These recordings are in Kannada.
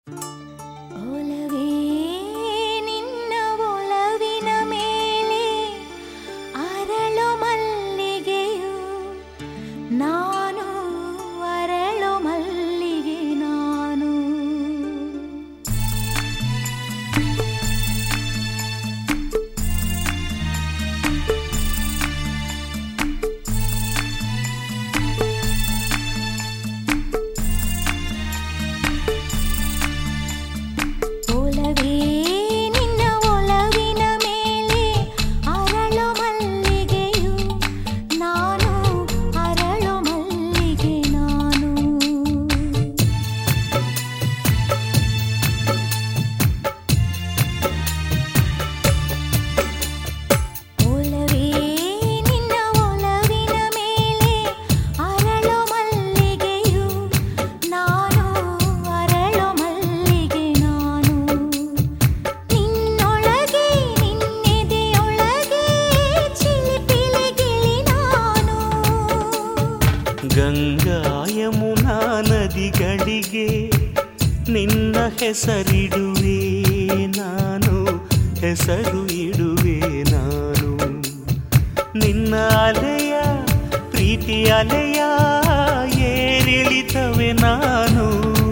ಒಲವೇ ನಿನ್ನ ಒಲವಿನ ಮೇಲೆ ಅರಳು ಮಲ್ಲಿಗೆಯು ನಾನು ಅರಳು ಮಲ್ಲಿಗೆ ನಾನು ಒಲವೇ ನಿನ್ನ ಒಲವಿನ ಮೇಲೆ ಅರಳು ಮಲ್ಲಿಗೆಯು ನಾನು ಅರಳು ಮಲ್ಲಿಗೆ ನಾನು ಒಲವೇ ನಿನ್ನ ಒಲವಿನ ಮೇಲೆ ಅರಳು ಮಲ್ಲಿಗೆಯು ನಾನು ಅರಳು ಮಲ್ಲಿಗೆ ನಾನು ನಿನ್ನೊಳಗೆ ನಿನ್ನೆದೆಯೊಳಗೆ ಚಿಲಿಪಿಲಿಗಿಳಿ ನಾನು ಗಂಗಾ ಯಮುನಾ ನದಿಗಳಿಗೆ ನಿನ್ನ ಹೆಸರಿಡುವೆ ನಾನು ಹೆಸರು ಇಡುವೆ ನಾನು ನಿನ್ನ ಅಲೆಯ ಪ್ರೀತಿ ಅಲೆಯ ಏರಿಳಿತವೆ ನಾನು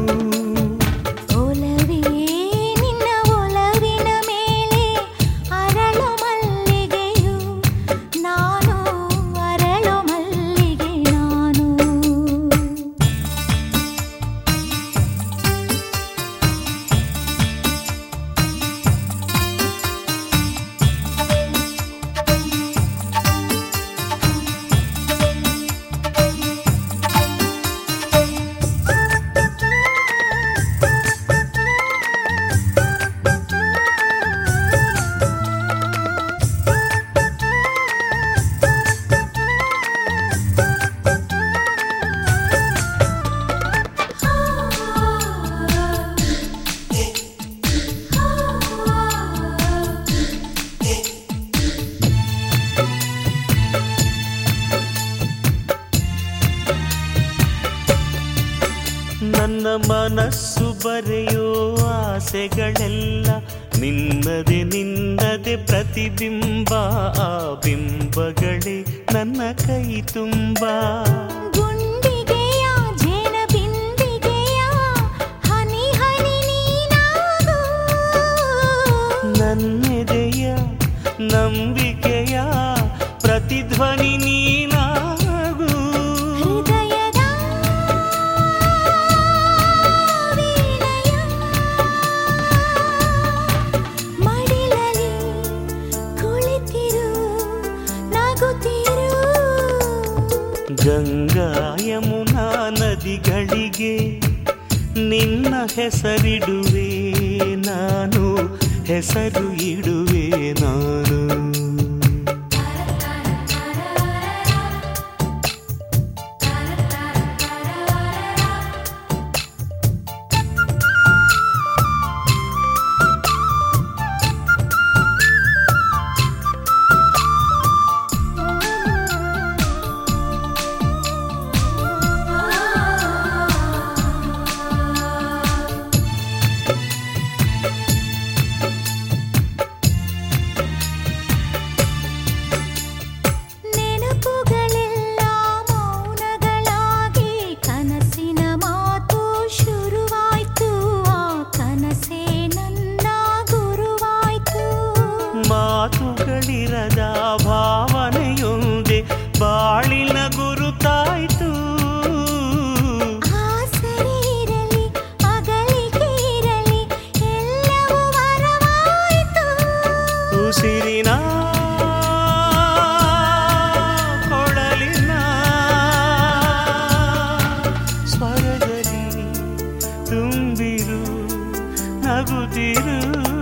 ಒಲವೇ ನಿನ್ನ ಒಲವಿನ ಮೇಲೆ ಅರಳು ಮಲ್ಲಿಗೆಯು ನಾನು ಅರಳು ಮಲ್ಲಿಗೆ ನಾನು ನನ್ನ ಮನಸ್ಸು ಬರೆಯೋ ಆಸೆಗಳೆಲ್ಲ ನಿನ್ನದೆ ನಿನ್ನದೆ ಪ್ರತಿಬಿಂಬ ಆ ಬಿಂಬಗಳೇ ನನ್ನ ಕೈ ತುಂಬ ಗುಂಡಿಗೆಯ ಜೇನ ಬಿಂದಿಗೆಯ ಹನಿ ಹನಿ ನೀನಾಗು ನನ್ನೆದೆಯ ನಂಬಿಕೆಯ ಪ್ರತಿಧ್ವನಿ ನೀನಾಗು ಹೃದಯದ ವೀಣೆಯ ಮಡಿಲಲ್ಲಿ ಕುಳಿತಿರು ನಗುತ್ತಿರು ಗಂಗಾ ಯಮುನಾ ನದಿಗಳಿಗೆ ನಿನ್ನ ಹೆಸರಿಡುವೆ ನಾನು ಹೆಸರು ಇಡುವೆ ನಾನು ನೆನಪುಗಳೆಲ್ಲ ಮೌನಗಳಾಗಿ ಕನಸಿನ ಮಾತು ಶುರುವಾಯ್ತು ಆ ಕನಸೇ ನನ್ನ ಗುರುವಾಯ್ತು ಮಾತುಗಳಿರದ ಭಾವನೆಯೊಂದೇ ಬಾಳಿನ ಗುರುತಾಯ್ತು ಆಸರೆ ಇರಲಿ ಅಗಲಿಕೆ ಇರಲಿ ಎಲ್ಲವೂ ವರವಾಯ್ತು ಉಸಿರಿನ ಕೊಳಲಿನ ಸ್ವರದಲ್ಲಿ ತುಂಬಿರು ನಗುತ್ತಿರು